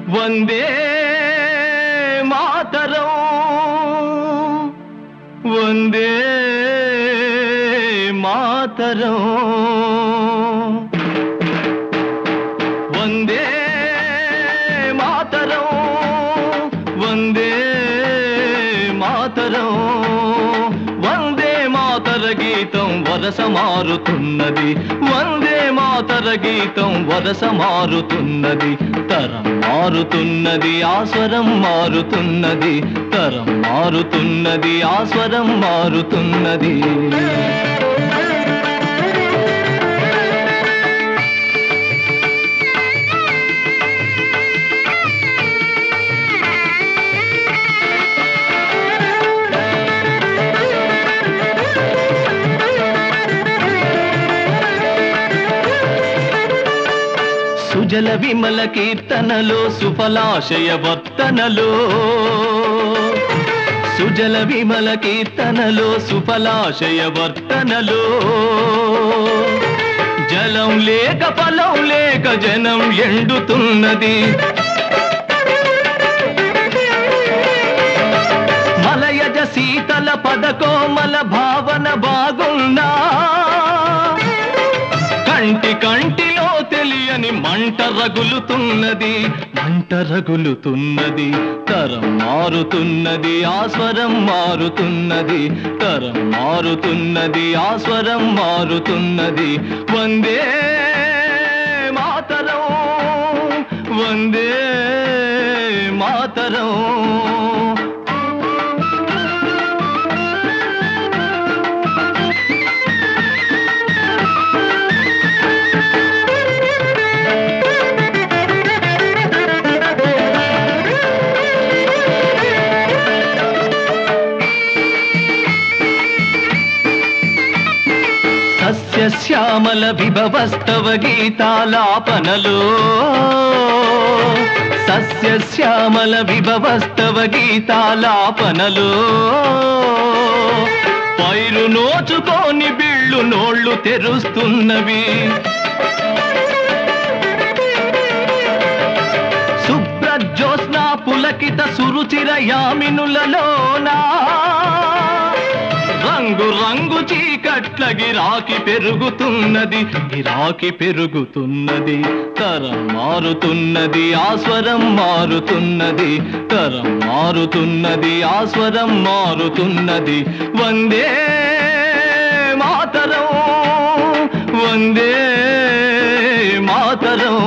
వందే మాతరం వందే మాతరం వందే మాతరం వందే మాతరం వందే మాతర గీతం వరస మారుతున్నది వందే మాతర గీతం వరస మారుతున్నది తరం మారుతున్నది ఆస్వరం మారుతున్నది తరం మారుతున్నది ఆస్వరం మారుతున్నది సుజల విమల కీర్తనలో సుఫలాశయ వర్తనలో సుజల విమల కీర్తనలో సుఫలాశయ వర్తనలో జలం లేక ఫలం లేక జనం ఎండుతున్నది మలయజ శీతల పదకోమల భావన బాగున్నా కంటి కంటిలో తెలియని మంట రగులుతున్నది మంట రగులుతున్నది తరం మారుతున్నది ఆస్వరం మారుతున్నది తరం మారుతున్నది ఆస్వరం మారుతున్నది వందే మాతరం వందే మాతరం సస్యశ్యామల విభవస్తవ గీతాలాపనలో సస్యశ్యామల విభవస్తవ గీతాలాపనలో పైరు నోచుకోని బిళ్ళు నోళ్ళు తెరుస్తున్నవి శుభ్రజ్యోత్స్నా పులకిత సురుచిర యామినులలోనా రంగు రంగు చీకట్ల గిరాకి పెరుగుతున్నది గిరాకి పెరుగుతున్నది తరం మారుతున్నది ఆస్వరం మారుతున్నది తరం మారుతున్నది ఆస్వరం మారుతున్నది వందే మాతరం వందే మాతరం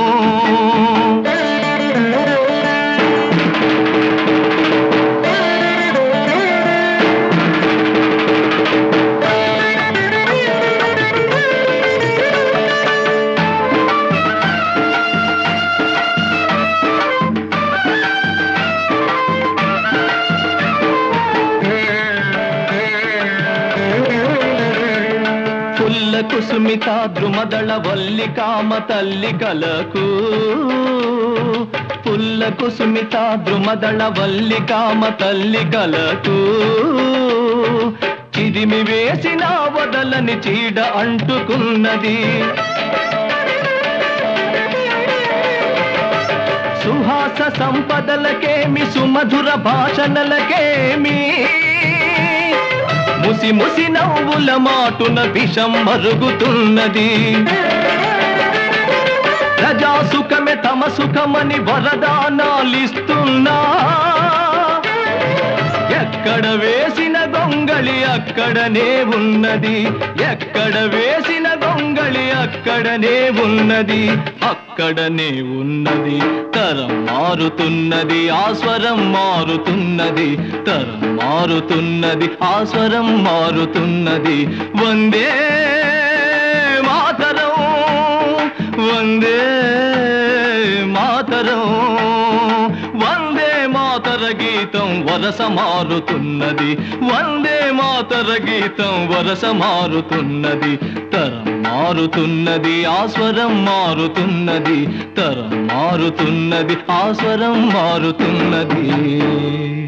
పుల్ల కుసుమిత ద్రుమదళ వల్లి కామ తల్లి కలకు పుల్ల కుసుమిత ద్రుమదళ వల్లి కామ తల్లి కలకు చిదిమి వేసిన వదలని చీడ అంటుకున్నది సుహాస సంపదలకేమి సుమధుర భాషణలకేమి ముసి ముసి నవ్వుల మాటున విషం మరుగుతున్నది ప్రజా సుఖమే తమ సుఖమని వరదానాలిస్తున్నా ఎక్కడ వేసిన గొంగళి అక్కడనే ఉన్నది ఎక్కడ వేసిన గొంగళి అక్కడనే ఉన్నది అక్కడనే ఉన్నది తరం మారుతున్నది ఆస్వరం మారుతున్నది తరం మారుతున్నది ఆస్వరం మారుతున్నది వందే మాతరం వందే మాతరం వందే మాతర గీతం వరస మారుతున్నది వందే మాతర గీతం వరస మారుతున్నది తరం మారుతున్నది ఆస్వరం మారుతున్నది తరం మారుతున్నది ఆస్వరం మారుతున్నది